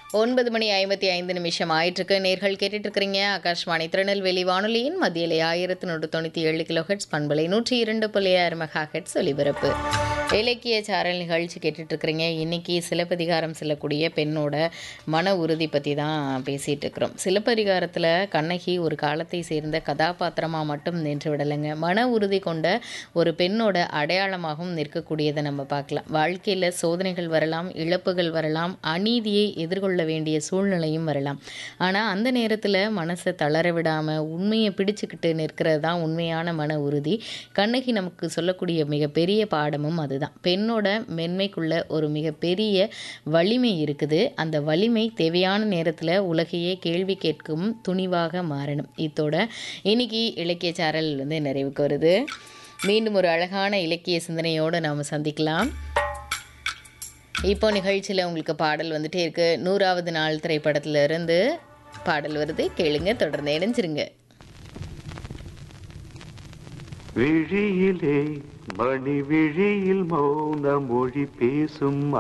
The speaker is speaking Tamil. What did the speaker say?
ஒன்பது மணி ஐம்பத்தி ஐந்து நிமிஷம் ஆயிட்டிருக்கு நேர்கள் கேட்டுட்டு இருக்கிறீங்க ஆகாஷ்வாணி திருநெல்வேலி வானொலியின் மத்தியிலே ஆயிரத்தி நூற்று தொண்ணூற்றி ஏழு கிலோ ஹெட்ஸ் பண்பலை நூற்றி இரண்டு புள்ளி ஆறு மெகா ஹெட்ஸ் ஒலிபரப்பு இலக்கிய சாரல் நிகழ்ச்சி கேட்டுட்டு இருக்கிறீங்க இன்னைக்கு சிலப்பதிகாரம் செல்லக்கூடிய பெண்ணோட மன உறுதி பற்றி தான் பேசிகிட்டு இருக்கிறோம் சிலப்பதிகாரத்தில் கண்ணகி ஒரு காலத்தை சேர்ந்த கதாபாத்திரமாக மட்டும் நின்று விடலைங்க மன உறுதி கொண்ட ஒரு பெண்ணோட அடையாளமாகவும் நிற்கக்கூடியதை நம்ம பார்க்கலாம் வாழ்க்கையில் சோதனைகள் வரலாம் இழப்புகள் வரலாம் அநீதியை எதிர்கொள்ள வேண்டிய சூழ்நிலையும் வரலாம் ஆனால் அந்த நேரத்தில் மனசை தளர விடாமல் உண்மையை பிடிச்சுக்கிட்டு நிற்கிறது தான் உண்மையான மன உறுதி கண்ணகி நமக்கு சொல்லக்கூடிய மிகப்பெரிய பாடமும் அதுதான் பெண்ணோட மென்மைக்குள்ள ஒரு மிகப்பெரிய வலிமை இருக்குது அந்த வலிமை தேவையான நேரத்தில் உலகையே கேள்வி கேட்கும் துணிவாக மாறணும் இத்தோட இன்னைக்கு இலக்கிய சாரல் வந்து நிறைவுக்கு வருது மீண்டும் ஒரு அழகான இலக்கிய சிந்தனையோடு நாம் சந்திக்கலாம் இப்போ நிகழ்ச்சியில் உங்களுக்கு பாடல் வந்துட்டே இருக்கு நூறாவது நாள் திரைப்படத்துல இருந்து பாடல் வருது கேளுங்க தொடர்ந்து இணைஞ்சிருங்க விழியிலே மணி விழியில் மௌன மொழி பேசும்